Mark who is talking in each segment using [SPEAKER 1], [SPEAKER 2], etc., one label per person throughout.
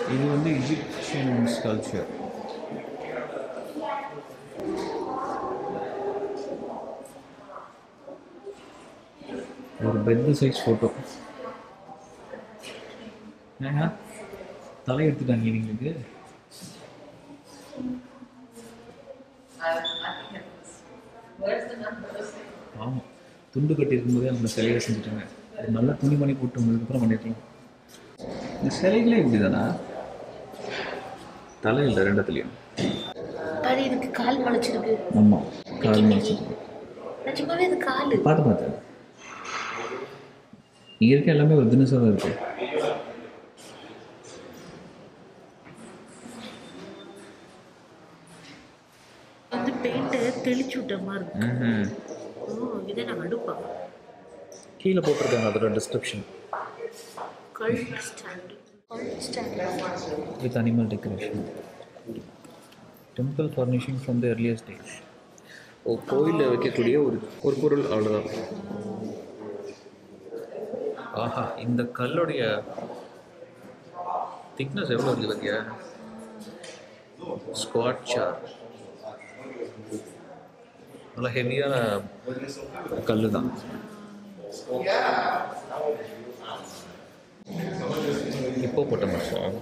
[SPEAKER 1] இது வந்து Egyptian sculpture ஒரு பெட் சைஸ் ஃபோட்டோ ஏங்க தலை எடுத்துட்டாங்க இவங்களுக்கு ஆமாம் துண்டு கட்டி இருக்கும்போதே அவங்க சிலையை செஞ்சுட்டாங்க ஒரு நல்ல துணிமணி போட்டு வந்ததுக்கப்புறம் பண்ணிருக்கலாம் இந்த சிலைகளே இப்படி தானா தலை இல்லை ரெண்டத்துலையும்
[SPEAKER 2] பாரு இதுக்கு கால் முளைச்சிருக்கு
[SPEAKER 1] ஆமாம் கால் முடிச்சிருக்கு
[SPEAKER 2] நிஜமாவே இது கால்
[SPEAKER 1] பார்த்து பார்த்தேன் இங்கே இருக்க எல்லாமே ஒரு தினசாக தான் இருக்கு
[SPEAKER 2] வந்து பெயிண்ட்டு தெளிச்சு விட்ட மாதிரி இருக்கு
[SPEAKER 1] ம்ஹும்.
[SPEAKER 2] ஓ இதை நான் அடுப்பா
[SPEAKER 1] கீழே போட்டிருக்காங்க அதோட டிஸ்கிரிப்ஷன்
[SPEAKER 2] கல் ஸ்டாண்டு கல் stand
[SPEAKER 1] with animal decoration temple furnishing from the earliest days ஓ கோயிலில் வைக்கக்கூடிய ஒரு ஒரு பொருள் அவ்வளோதான் ஆஹா இந்த கல்லுடைய திக்னஸ் எவ்வளோ இருக்குது பார்த்தியா ஸ்குவாட் சார் நல்லா ஹெவியான கல் தான் இப்போ போட்ட மாதம்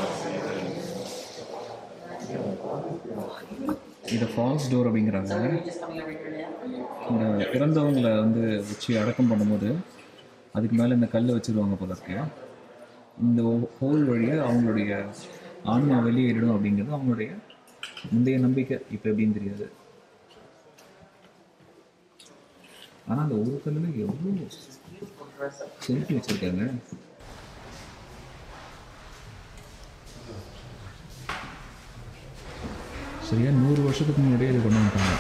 [SPEAKER 1] இதை ஃபால்ஸ் டோர் அப்படிங்கிறாங்க இந்த இறந்தவங்களை வந்து வச்சு அடக்கம் பண்ணும்போது அதுக்கு மேலே இந்த கல் வச்சிருவாங்க போல இருக்கு இந்த ஹோல் வழியாக அவங்களுடைய ஆன்மா வெளியேறிடும் அப்படிங்கிறது அவங்களுடைய முந்தைய நம்பிக்கை இப்போ எப்படின்னு தெரியாது ஆனால் அந்த ஒரு கல்லில் எவ்வளோ செலுத்தி வச்சுருக்காங்க சரியா நூறு வருஷத்துக்கு முன்னாடியே இதை கொண்டு வந்துட்டாங்க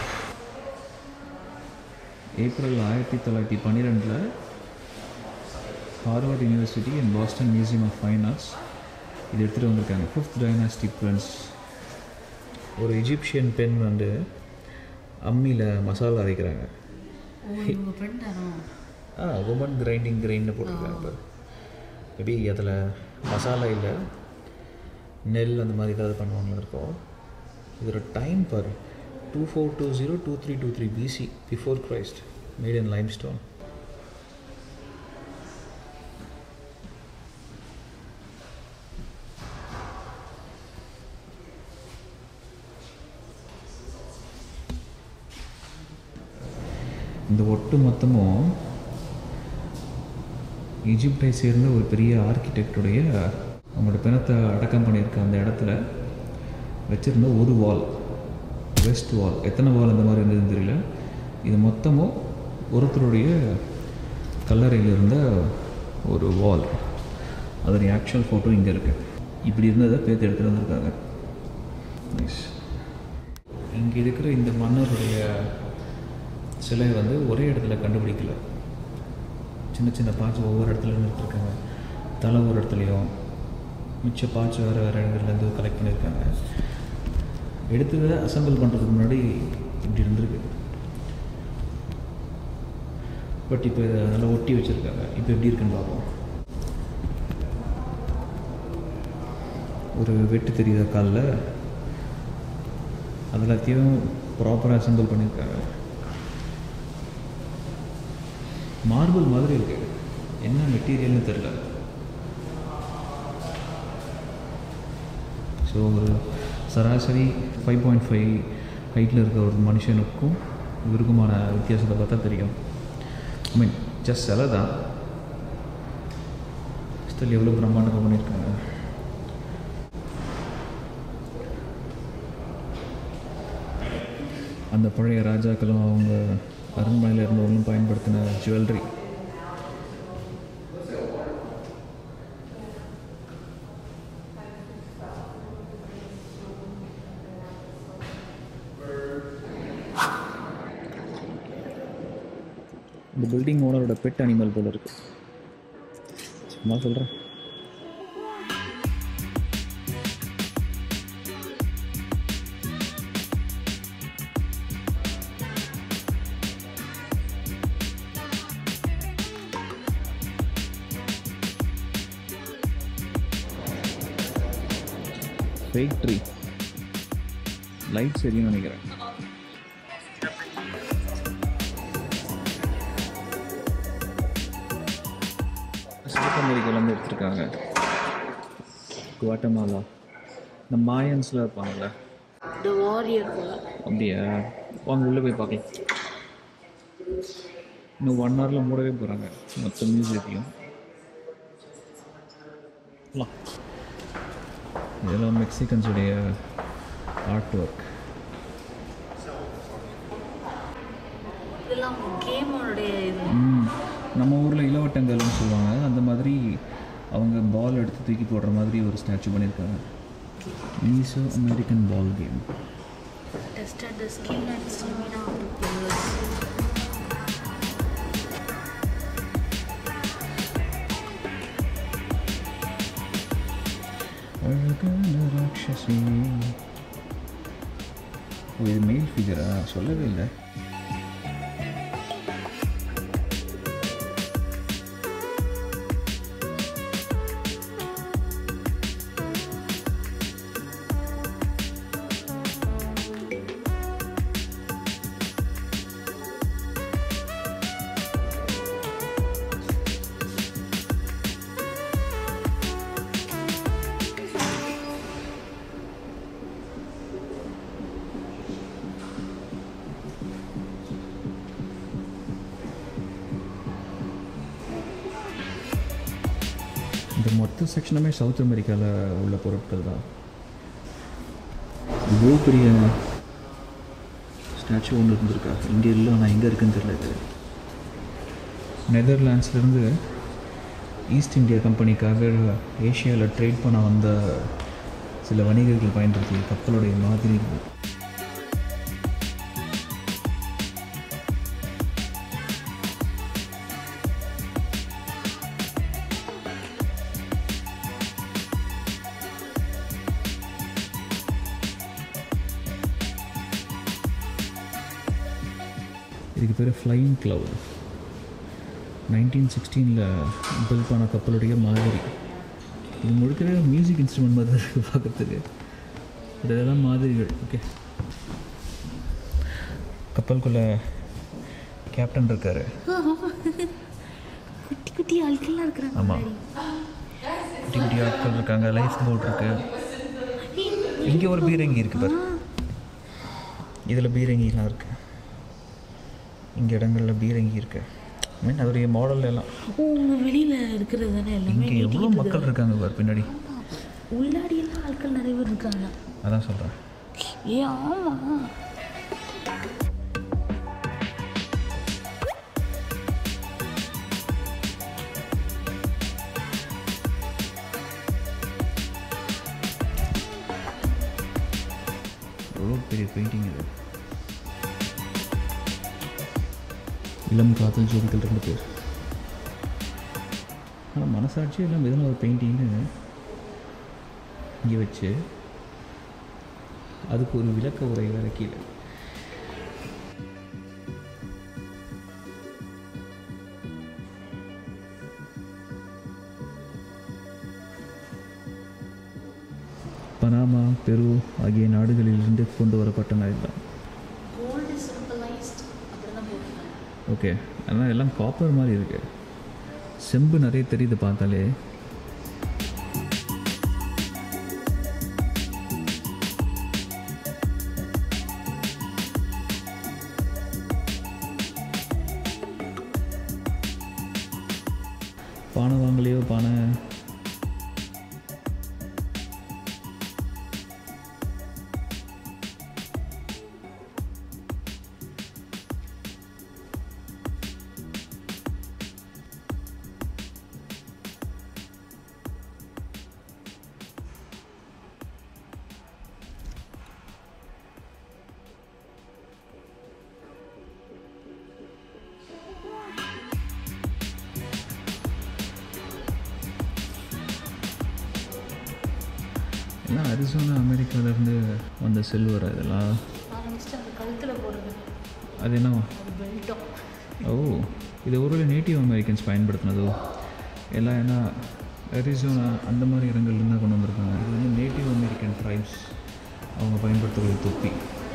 [SPEAKER 1] ஏப்ரல் ஆயிரத்தி தொள்ளாயிரத்தி பன்னிரெண்டில் Harvard University and Boston Museum of Fine Arts இது எடுத்துகிட்டு வந்திருக்காங்க ஃபிஃப்த் டைனாஸ்டி பிரின்ஸ் ஒரு எஜிப்சியன் பெண் வந்து அம்மியில் மசாலா அரைக்கிறாங்க
[SPEAKER 2] ஓ இவங்க ஃப்ரெண்ட் தானோ
[SPEAKER 1] ஆ உமன் கிரைண்டிங் கிரைண்ட்னு போட்டிருக்காங்க பாரு மேபி அதில் மசாலா இல்லை நெல் அந்த மாதிரி ஏதாவது பண்ணுவாங்களா இருக்கும் இதோட டைம் பாரு two four two zero two three two three BC before Christ made in limestone இந்த ஒட்டு மொத்தமும் ஈஜிப்டை சேர்ந்த ஒரு பெரிய ஆர்கிடெக்டுடைய அவங்களோட பிணத்தை அடக்கம் பண்ணியிருக்க அந்த இடத்துல வச்சுருந்த ஒரு வால் வெஸ்ட் வால் எத்தனை வால் அந்த மாதிரி இருந்ததுன்னு தெரியல இது மொத்தமும் ஒருத்தருடைய கல்லறையில் இருந்த ஒரு வால் அதோடைய ஆக்சுவல் ஃபோட்டோ இங்கே இருக்குது இப்படி இருந்ததை பேத்து எடுத்துகிட்டு வந்திருக்காங்க நைஸ் இங்கே இருக்கிற இந்த மன்னருடைய சிலை வந்து ஒரே இடத்துல கண்டுபிடிக்கல சின்ன சின்ன பார்ட்ஸ் ஒவ்வொரு இடத்துல இருந்துருக்காங்க தலை ஒரு இடத்துலையும் மிச்ச பார்ட்ஸ் வேறு வேறு இடங்கள்லேருந்து கலெக்ட் பண்ணியிருக்காங்க எடுத்ததை அசம்பிள் பண்ணுறதுக்கு முன்னாடி இப்படி இருந்திருக்கு பட் இப்போ இதை நல்லா ஒட்டி வச்சுருக்காங்க இப்போ எப்படி இருக்குன்னு பார்ப்போம் ஒரு வெட்டு தெரியுத காலில் அது எல்லாத்தையும் ப்ராப்பராக அசம்பிள் பண்ணியிருக்காங்க மார்பிள் மாதிரி இருக்கு என்ன மெட்டீரியல்னு தெரில ஸோ ஒரு சராசரி ஃபைவ் பாயிண்ட் ஃபைவ் ஹைட்டில் இருக்க ஒரு மனுஷனுக்கும் இவருக்குமான வித்தியாசத்தை பார்த்தா தெரியும் ஐ மீன் ஜஸ்ட் சிலை தான் ஸ்டில் எவ்வளோ பிரம்மாண்டமாக பண்ணியிருக்காங்க அந்த பழைய ராஜாக்களும் அவங்க அரண்மனையில் இருந்தவங்களும் பயன்படுத்தின ஜுவல்லரி இந்த பில்டிங் ஓனரோட பெட் அனிமல் போல இருக்கு சும்மா சொல்கிறேன் ஃபேக் ட்ரீ லைட் சரின்னு நினைக்கிறேன் சவுத் அமெரிக்காலேருந்து எடுத்திருக்காங்க குவாட்டமாலா இந்த மாயன்ஸ்லாம் இருப்பாங்கல்ல
[SPEAKER 2] இந்த வாரியர் போல
[SPEAKER 1] அப்படியா வாங்க உள்ளே போய் பார்க்கலாம் இன்னும் ஒன் ஹவரில் மூடவே போகிறாங்க மொத்த மியூசியத்தையும் போலாம். இதெல்லாம் மெக்சிகன்ஸுடைய ஆர்ட் ஒர்க்
[SPEAKER 2] இதெல்லாம் கேமோடைய இது
[SPEAKER 1] நம்ம ஊரில் இளவட்டங்கள்னு சொல்லுவாங்க அந்த மாதிரி அவங்க பால் எடுத்து தூக்கி போடுற மாதிரி ஒரு ஸ்டாச்சு பண்ணியிருக்காங்க Mesoamerican ball game
[SPEAKER 2] tested the skill and stamina of the players.
[SPEAKER 1] அழகான ராட்சசி ஓ, இது மெயில் ஃபிகரா சொல்லவே இல்லை இந்த மொத்த செக்ஷனுமே சவுத் அமெரிக்காவில் உள்ள பொருட்கள் தான் இவ்வளோ பெரிய ஸ்டாச்சு ஒன்று இருந்திருக்கா இங்கே இல்லை ஆனால் எங்கே இருக்குன்னு தெரியல இது நெதர்லாண்ட்ஸ்லேருந்து ஈஸ்ட் இந்தியா கம்பெனிக்காக ஏஷியாவில் ட்ரேட் பண்ண வந்த சில வணிகர்கள் பயன்படுத்திய கப்பலுடைய மாதிரி இது. இதுக்கு பேர் ஃப்ளைங் க்ளவுட் நைன்டீன் சிக்ஸ்டீனில் பில்ட் பண்ண கப்பலுடைய மாதிரி இது முழுக்கவே மியூசிக் இன்ஸ்ட்ருமெண்ட் மாதிரி தான் இருக்குது பார்க்கறதுக்கு பட் இதெல்லாம் மாதிரிகள் ஓகே கப்பலுக்குள்ளே கேப்டன் இருக்கார்
[SPEAKER 2] குட்டி குட்டி ஆட்கள்லாம் இருக்கிறாங்க
[SPEAKER 1] ஆமாம் குட்டி குட்டி ஆட்கள் இருக்காங்க லைஃப் போட் இருக்கு இங்கே ஒரு பீரங்கி இருக்கு பாரு இதில் பீரங்கிலாம் இருக்கு இங்கே இடங்களில் பீரங்கி இருக்கு ஐ மீன் அதோடைய மாடல் எல்லாம்
[SPEAKER 2] ஓ உங்க வெளியில இருக்கிறது தானே எல்லாமே
[SPEAKER 1] இங்கே எவ்வளோ மக்கள் இருக்காங்க பாரு பின்னாடி
[SPEAKER 2] உள்ளாடி எல்லாம் ஆட்கள் நிறைய பேர் இருக்காங்க
[SPEAKER 1] அதான் சொல்கிறேன்
[SPEAKER 2] ஏ ஆமா
[SPEAKER 1] எவ்வளோ பெரிய பெயிண்டிங் இது இளம் காதல் ஜோடிகள் ரெண்டு பேர் ஆனால் மனசாட்சி எல்லாம் எதனா ஒரு பெயிண்டிங்னு இங்கே வச்சு அதுக்கு ஒரு விளக்க உரை வேற கீழே பனாமா பெரு ஆகிய நாடுகளிலிருந்து கொண்டு வரப்பட்ட இதெல்லாம்
[SPEAKER 2] கோல்டு சிம்பிளைஸ்ட் அப்படிதான் போட்டுருக்காங்க
[SPEAKER 1] ஓகே ஆனால் எல்லாம் காப்பர் மாதிரி இருக்கு செம்பு நிறைய தெரியுது பார்த்தாலே பானை வாங்கலையோ பானை எல்லாம் அரிசோனா அமெரிக்காவிலேருந்து வந்த சில்வர் இதெல்லாம்
[SPEAKER 2] நான் நினச்சிட்டு அந்த கழுத்துல போடுறது
[SPEAKER 1] அது என்னவா
[SPEAKER 2] ஒரு பெல்ட்டும்
[SPEAKER 1] ஓ இது ஒருவேளை நேட்டிவ் அமெரிக்கன்ஸ் பயன்படுத்தினதோ எல்லாம் ஏன்னா அரிசோனா அந்த மாதிரி இடங்கள்லேருந்து தான் கொண்டு வந்திருக்காங்க இது வந்து நேட்டிவ் அமெரிக்கன் ட்ரைப்ஸ் வர்த்தகர்கள் தொப்பி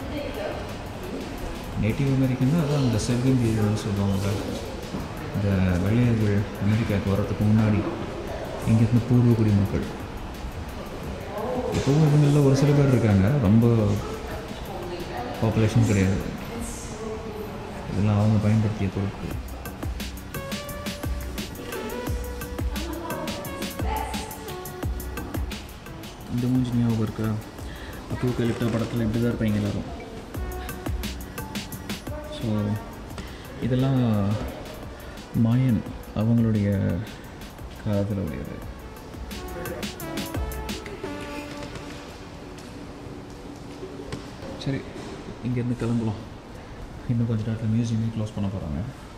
[SPEAKER 1] நேட்டிவ் அமெரிக்கன்னா அதான் அந்த செல்விங் பீரியட்னு சொல்லுவாங்க இந்த வெள்ளையர்கள் அமெரிக்காவுக்கு வர்றதுக்கு முன்னாடி இங்கேருந்து பூர்வ குடிமக்கள் இப்போவும் இவங்களில் ஒரு சில பேர் இருக்காங்க ரொம்ப பாப்புலேஷன் கிடையாது இதெல்லாம் அவங்க பயன்படுத்திய பொருட்கள் இந்த மூஞ்சி ஞாபகம் இருக்கா அப்புகலிப்டா படத்தில் இப்படி தான் இருப்பாங்க எல்லாரும் ஸோ இதெல்லாம் மாயன் அவங்களுடைய காலத்தில் உடையது சரி இங்கேருந்து கிளம்பலாம் இன்னும் கொஞ்ச நேரத்தில் மியூசியமே க்ளோஸ் பண்ண போகிறாங்க